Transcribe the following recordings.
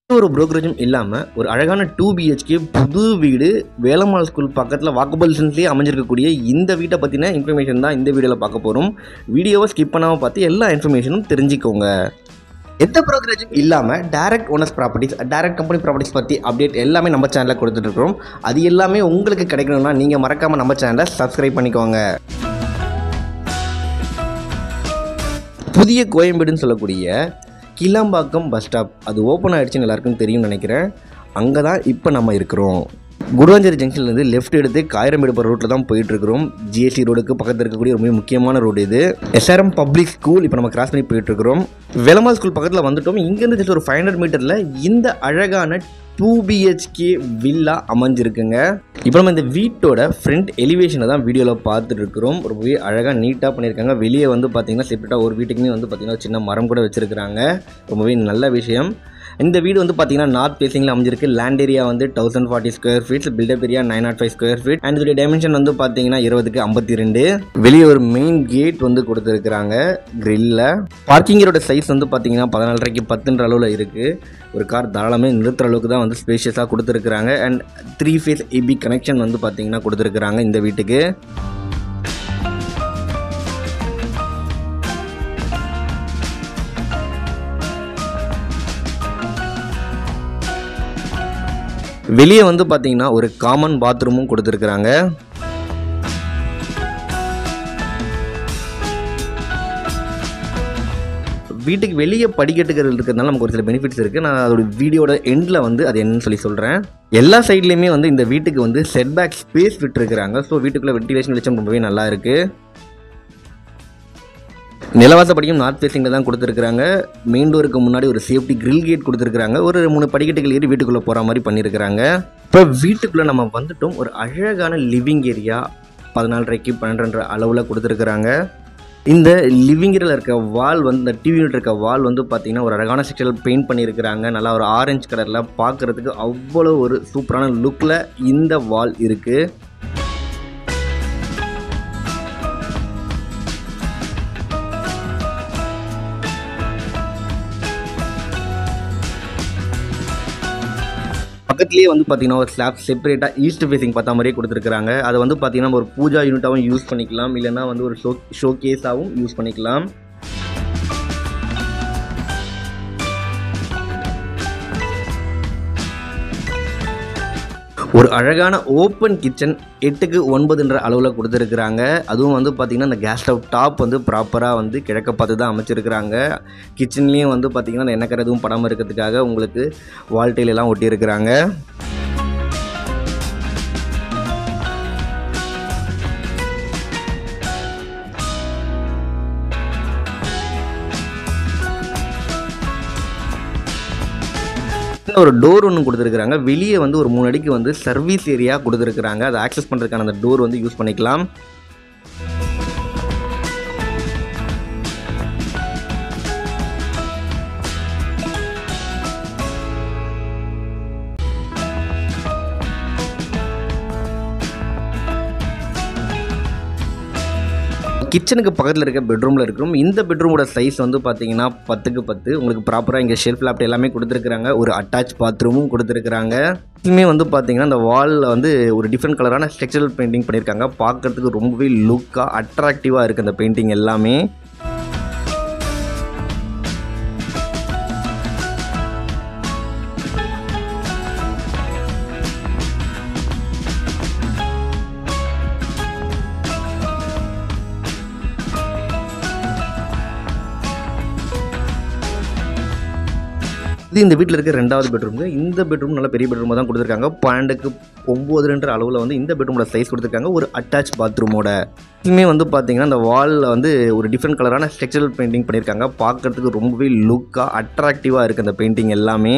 ஒரு brokerage-ம் இல்லாமல் ஒரு அழகான டூ பிஹெச்கே புது வீடு வேலம்மாள் ஸ்கூல் பக்கத்தில் வாக்கபிள் டிஸ்டன்ஸ்லேயே அமைஞ்சிருக்கக்கூடிய இந்த வீட்டை பற்றின இன்ஃபர்மேஷன் தான் இந்த வீடியோவில் பார்க்க போகிறோம் வீடியோவை ஸ்கிப் பண்ணாமல் பார்த்து எல்லா இன்ஃபர்மேஷனும் தெரிஞ்சுக்கோங்க எந்த ப்ரோக்கரேஜும் இல்லாமல் direct owners properties direct company properties பற்றி அப்டேட் எல்லாமே நம்ம சேனலில் கொடுத்துட்ருக்கோம் அது எல்லாமே உங்களுக்கு கிடைக்கணும்னா நீங்கள் மறக்காமல் நம்ம சேனலை சப்ஸ்கிரைப் பண்ணிக்கோங்க புதிய கோயம்பேடுன்னு சொல்லக்கூடிய கிளாம்பாக்கம் பஸ் ஸ்டாப் அது ஓப்பன் ஆகிடுச்சுன்னு எல்லாருக்கும் தெரியும்னு நினைக்கிறேன் அங்கே தான் இப்போ நம்ம இருக்கிறோம் குருவாஞ்சேரி ஜங்ஷன்லேருந்து லெஃப்ட் எடுத்து காயிரம்பேடு போகிற ரோட்டில் தான் போயிட்டுருக்கிறோம் ஜிஎஸ்டி ரோடுக்கு பக்கத்தில் இருக்கக்கூடிய ரொம்ப முக்கியமான ரோடு இது எஸ்ஆர்எம் பப்ளிக் ஸ்கூல் இப்போ நம்ம கிராஸ் பண்ணி போயிட்டுருக்கிறோம் வெலமா ஸ்கூல் பக்கத்தில் வந்துட்டோம் இங்கேருந்து ஜஸ்ட் ஒரு ஃபைவ் ஹண்ட்ரட் மீட்டரில் இந்த அழகான டூ பிஹெச்கே வில்லா அமைஞ்சிருக்குங்க இப்போ நம்ம இந்த வீட்டோட ஃப்ரண்ட் எலிவேஷனை தான் வீடியோவில் பார்த்துட்டு இருக்கிறோம் ரொம்பவே அழகாக நீட்டாக பண்ணியிருக்காங்க வெளியே வந்து பார்த்தீங்கன்னா செப்பரேட்டாக ஒரு வீட்டுக்குமே வந்து பார்த்தீங்கன்னா ஒரு சின்ன மரம் கூட வச்சுருக்கிறாங்க ரொம்பவே நல்ல விஷயம் இந்த வீடு வந்து பார்த்தீங்கன்னா நார்த் ஃபேசிங்கில் அமைஞ்சிருக்கு லேண்ட் ஏரியா வந்து thousand forty square feets built up area nine naught five square feet and இதோட டைமென்ஷன் வந்து பார்த்தீங்கன்னா இருபதுக்கு ஐம்பத்தி ரெண்டு வெளியே ஒரு மெயின் கேட் வந்து கொடுத்துருக்குறாங்க கிரில்ல பார்க்கிங்கரோட சைஸ் வந்து பார்த்தீங்கன்னா பதினாலரைக்கு பத்துன்ற அளவில் இருக்குது ஒரு கார் தாராளமே நிறுத்துற அளவுக்கு தான் வந்து ஸ்பேஷியஸாக கொடுத்துருக்குறாங்க and three phase EB connection வந்து பார்த்தீங்கன்னா கொடுத்துருக்குறாங்க இந்த வீட்டுக்கு வெளியே வந்து பார்த்தீங்கன்னா ஒரு காமன் பாத்ரூமும் கொடுத்துருக்குறாங்க வீட்டுக்கு வெளியே படிக்கட்டுகள் இருக்கிறதுனால நமக்கு ஒரு சில பெனிஃபிட்ஸ் இருக்குது நான் அதோட வீடியோட எண்டில் வந்து அது என்னன்னு சொல்லி சொல்கிறேன் எல்லா சைட்லேயுமே வந்து இந்த வீட்டுக்கு வந்து செட்பேக் ஸ்பேஸ் விட்டுருக்குறாங்க ஸோ வீட்டுக்குள்ளே வென்டிலேஷன் வெளிச்சம் ரொம்பவே நல்லா இருக்குது நிலவாசப்படியும் நார்த் ஃபேஸிங்கில் தான் கொடுத்துருக்குறாங்க மெயின் டோருக்கு முன்னாடி ஒரு சேஃப்டி கிரில் கேட் கொடுத்துருக்குறாங்க ஒரு மூணு படிக்கட்டுகள் ஏறி வீட்டுக்குள்ளே போகிற மாதிரி பண்ணியிருக்கிறாங்க இப்போ வீட்டுக்குள்ளே நம்ம வந்துட்டோம் ஒரு அழகான லிவிங் ஏரியா பதினாலரைக்கு பன்னெண்டு அளவில் கொடுத்துருக்குறாங்க இந்த லிவிங் ஏரியாவில் இருக்க வால் வந்து இந்த டிவியில் இருக்க வால் வந்து பார்த்திங்கன்னா ஒரு அழகான செக்ஷனில் பெயிண்ட் பண்ணியிருக்கிறாங்க நல்லா ஒரு ஆரஞ்சு கலரில் பார்க்குறதுக்கு அவ்வளோ ஒரு சூப்பரான லுக்கில் இந்த வால் இருக்குது பக்கத்துலேயே வந்து பார்த்தீங்கன்னா ஒரு ஸ்லாப் செப்பரேட்டாக ஈஸ்ட் ஃபேஸிங் பார்த்த மாதிரியே கொடுத்துருக்காங்க அதை வந்து பார்த்தீங்கன்னா நம்ம ஒரு பூஜா யூனிட்டாகவும் யூஸ் பண்ணிக்கலாம் இல்லைன்னா வந்து ஒரு ஷோ ஷோ கேஸாகவும் யூஸ் பண்ணிக்கலாம் ஒரு அழகான ஓப்பன் கிச்சன் எட்டுக்கு ஒன்பதுன்ற அளவில் கொடுத்துருக்குறாங்க அதுவும் வந்து பார்த்திங்கன்னா இந்த கேஸ் ஸ்டவ் டாப் வந்து ப்ராப்பராக வந்து கிழக்க பார்த்து தான் அமைச்சிருக்கிறாங்க கிச்சன்லேயும் வந்து பார்த்திங்கன்னா அந்த எண்ணெய் கரை எதுவும் படாமல் இருக்கிறதுக்காக உங்களுக்கு வால்டைல் எல்லாம் ஒட்டியிருக்கிறாங்க ஒரு டோர் ஒன்று கொடுத்துருக்குறாங்க வெளியே வந்து ஒரு மூணு அடிக்கு வந்து சர்வீஸ் ஏரியா கொடுத்துருக்குறாங்க அதை ஆக்சஸ் பண்ணுறதுக்கான அந்த டோர் வந்து யூஸ் பண்ணிக்கலாம் கிச்சனுக்கு பக்கத்தில் இருக்க பெட்ரூமில் இருக்கிறோம் இந்த பெட்ரூமோட சைஸ் வந்து பார்த்தீங்கன்னா பத்துக்கு பத்து உங்களுக்கு ப்ராப்பராக இங்கே ஷெல்ஃப் லேப்ட் எல்லாமே கொடுத்துருக்குறாங்க ஒரு அட்டாச் பாத்ரூமும் கொடுத்துருக்குறாங்க இதுவுமே வந்து பார்த்தீங்கன்னா அந்த வாலில் வந்து ஒரு டிஃப்ரெண்ட் கலரான ஸ்ட்ரக்சரல் பெயிண்டிங் பண்ணியிருக்காங்க பார்க்குறதுக்கு ரொம்பவே லுக்காக அட்ராக்டிவாக இருக்குது அந்த பெயிண்டிங் எல்லாமே இது இந்த வீட்டில் இருக்க ரெண்டாவது பெட்ரூம் இந்த பெட்ரூம் நல்ல பெரிய பெட்ரூமாக தான் கொடுத்துருக்காங்க பன்னெண்டுக்கு ஒம்போதுன்ற அளவில் வந்து இந்த பெட்ரூமோட சைஸ் கொடுத்துருக்காங்க ஒரு அட்டாச் பாத்ரூமோட இதுவுமே வந்து பார்த்தீங்கன்னா அந்த வாலில் வந்து ஒரு டிஃப்ரெண்ட் கலரான ஸ்ட்ரக்சரல் பெயிண்டிங் பண்ணியிருக்காங்க பார்க்குறதுக்கு ரொம்பவே லுக்காக அட்ராக்டிவாக இருக்குது அந்த பெயிண்டிங் எல்லாமே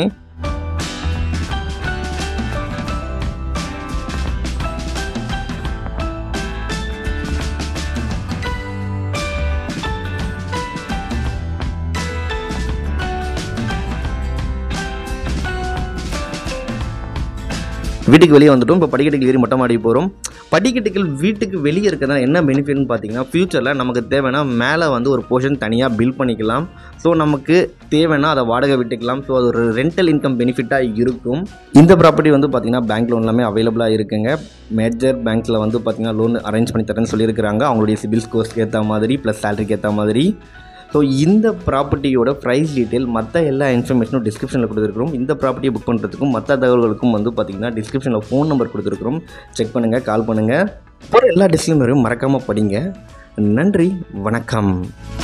வீட்டுக்கு வெளியே வந்துட்டோம் இப்போ படிக்கட்டுக்கு ஏறி மொட்டை மாடி போகிறோம் படிக்கட்டுகள் வீட்டுக்கு வெளியே இருக்கிறதுனால என்ன பெனிஃபிட்னு பார்த்தீங்கன்னா ஃப்யூச்சரில் நமக்கு தேவைன்னா மேலே வந்து ஒரு போர்ஷன் தனியாக பில் பண்ணிக்கலாம் ஸோ நமக்கு தேவைன்னா அதை வாடகை விட்டுக்கலாம் ஸோ அது ஒரு ரெண்டல் இன்கம் பெனிஃபிட்டாக இருக்கும் இந்த ப்ராப்பர்ட்டி வந்து பார்த்திங்கன்னா பேங்க் லோன் எல்லாமே அவைலபிளாக இருக்குங்க மேஜர் பேங்க்கில் வந்து பார்த்திங்கன்னா லோன் அரேஞ்ச் பண்ணி தரேன்னு சொல்லியிருக்கிறாங்க அவங்களுடைய சிபில் ஸ்கோர்ஸ்க்கு ஏற்ற மாதிரி ப்ளஸ் சேலரிக்கு ஏற்ற மாதிரி ஸோ இந்த ப்ராப்பர்ட்டியோட ப்ரைஸ் டீட்டெயில் மற்ற எல்லா இன்ஃபர்மேஷனும் டிஸ்கிரிப்ஷனில் கொடுத்துருக்குறோம் இந்த ப்ராப்பர்ட்டியை புக் பண்ணுறதுக்கும் மற்ற தகவல்களுக்கும் வந்து பார்த்திங்கன்னா டிஸ்கிரிப்ஷனில் ஃபோன் நம்பர் கொடுத்துருக்குறோம் செக் பண்ணுங்கள் கால் பண்ணுங்கள் அப்புறம் எல்லா டிஸ்க்ளைமரும் மறக்காமல் படிங்க நன்றி வணக்கம்